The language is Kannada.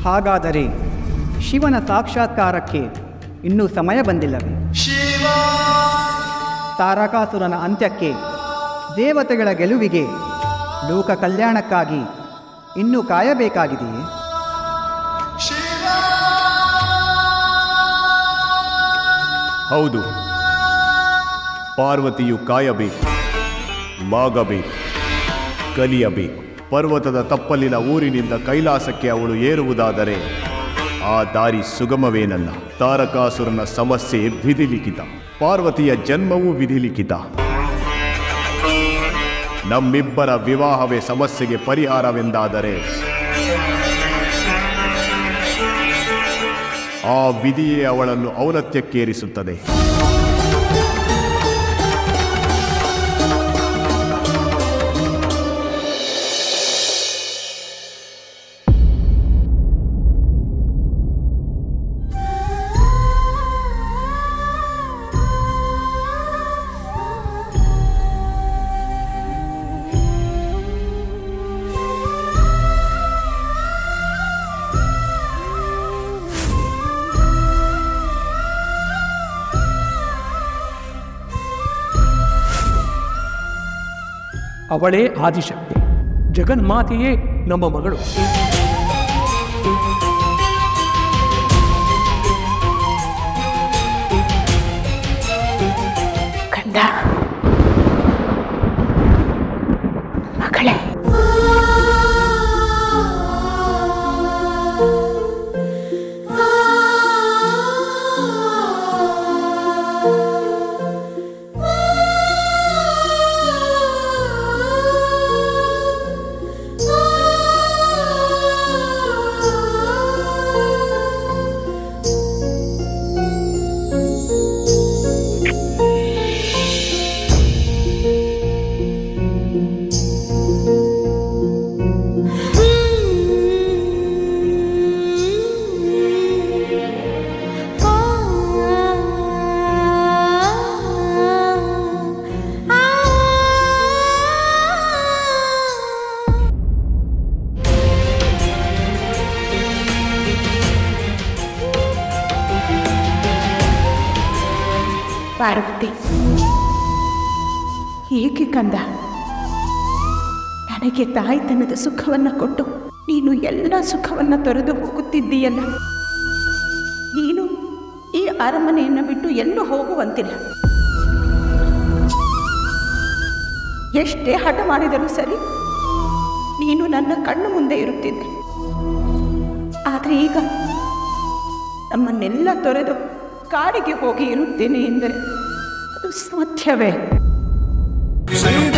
ಹಾಗಾದರೆ ಶಿವನ ಸಾಕ್ಷಾತ್ಕಾರಕ್ಕೆ ಇನ್ನೂ ಸಮಯ ಬಂದಿಲ್ಲವೇ ತಾರಕಾಸುರನ ಅಂತ್ಯಕ್ಕೆ ದೇವತೆಗಳ ಗೆಲುವಿಗೆ ಲೋಕ ಕಲ್ಯಾಣಕ್ಕಾಗಿ ಇನ್ನೂ ಕಾಯಬೇಕಾಗಿದೆಯೇ ಹೌದು ಪಾರ್ವತಿಯು ಕಾಯಬೇಕು ಮಾಗಬೇಕು ಕಲಿಯಬೇಕು ಪರ್ವತದ ತಪ್ಪಲಿನ ಊರಿನಿಂದ ಕೈಲಾಸಕ್ಕೆ ಅವಳು ಏರುವುದಾದರೆ ಆ ದಾರಿ ಸುಗಮವೇನಲ್ಲ ತಾರಕಾಸುರನ ಸಮಸ್ಯೆ ವಿಧಿಲಿಖಿತ ಪಾರ್ವತಿಯ ಜನ್ಮವೂ ವಿಧಿಲಿಖಿತ ನಮ್ಮಿಬ್ಬರ ವಿವಾಹವೇ ಸಮಸ್ಯೆಗೆ ಪರಿಹಾರವೆಂದಾದರೆ ಆ ವಿಧಿಯೇ ಅವಳನ್ನು ಔನ್ನತ್ಯಕ್ಕೇರಿಸುತ್ತದೆ ಅವಳೇ ಆದಿಶಕ್ತಿ ಜಗನ್ಮಾತೆಯೇ ನಮ್ಮ ಮಗಳು ಕಂದ ಮಗಳೇ ಪಾರ್ವತಿ ಏಕೆ ಕಂದ ನನಗೆ ತಾಯ್ತನದ ಸುಖವನ್ನು ಕೊಟ್ಟು ನೀನು ಎಲ್ಲ ಸುಖವನ್ನು ತೊರೆದು ಹೋಗುತ್ತಿದ್ದೀಯಲ್ಲ ನೀನು ಈ ಅರಮನೆಯನ್ನು ಬಿಟ್ಟು ಎಲ್ಲೂ ಹೋಗುವಂತಿಲ್ಲ ಎಷ್ಟೇ ಹಠ ಮಾಡಿದರೂ ಸರಿ ನೀನು ನನ್ನ ಕಣ್ಣು ಮುಂದೆ ಇರುತ್ತಿದ್ದೆ ಆದರೆ ಈಗ ನಮ್ಮನ್ನೆಲ್ಲ ತೊರೆದು ಕಾಡಿಗೆ ಹೋಗಿ ಇರುತ್ತೇನೆ ಎಂದರೆ ಅದು ಸಾಧ್ಯವೇ ಶ್ರೀ